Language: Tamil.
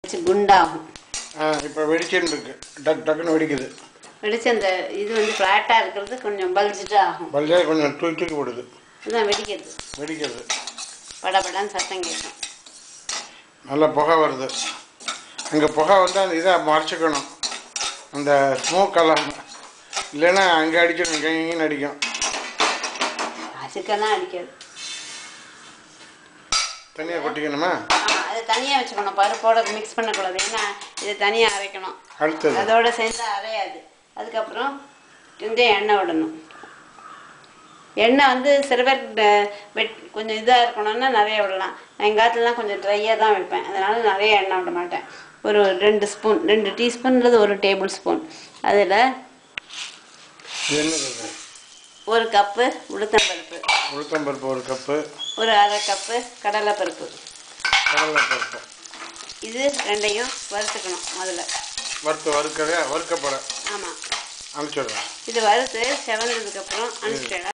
வச்சு குண்டாகும் ஆ இப்போ வெடிச்சுன்னு இருக்கு டக் டக்குன்னு வெடிக்குது வெடிச்சு அந்த இது வந்து ஃப்ளாட்டாக இருக்கிறது கொஞ்சம் பல்ஜிட்டு ஆகும் பல்ஜாய் கொஞ்சம் தூக்கி தூக்கி போடுது இதுதான் வெடிக்கிறது வெடிக்கிறது படபடன்னு சத்தம் கேட்கும் நல்ல புகை வருது அங்கே புகை வந்து அந்த இதை மறைச்சிக்கணும் அந்த ஸ்மோக் எல்லாம் இல்லைன்னா அங்கே அடிச்சிடும் இங்கே இங்கேயும் அடிக்கும் அதுக்கெல்லாம் அடிக்காது தனியாக கொட்டிக்கணுமா ஆமாம் அது தனியாக வச்சுக்கணும் பருப்போட மிக்ஸ் பண்ணக்கூடாது ஏன்னா இது தனியாக அரைக்கணும் அடுத்தது அதோட சேர்ந்து அரையாது அதுக்கப்புறம் வந்து எண்ணெய் விடணும் எண்ணெய் வந்து சில பேர் ட- வெட் கொஞ்சம் இதாக இருக்கணும்னா நிறைய விடலாம் நான் எங்கள் காலத்துலலாம் கொஞ்சம் ட்ரையாக தான் வைப்பேன் அதனால நிறைய எண்ணெய் விட மாட்டேன் ஒரு ரெண்டு ஸ்பூன் ரெண்டு டீஸ்பூன்றது ஒரு டேபிள் ஸ்பூன் அதில் இது என்னது இது? ஒரு கப்பு உளுத்தம்பருப்பு உளுத்தம்பருப்பு ஒரு கப்பு ஒரு அரை கப்பு கடலைப்பருப்பு கடலை பருப்பு இது ரெண்டையும் வறுத்துக்கணும் முதல்ல வறுத்து வறுக்கவே வறுக்கப்பட ஆமாம் அனுப்பிச்சிடுறேன் இது வறுத்து செவந்ததுக்கப்புறம் அனுப்பிச்சிடலாம்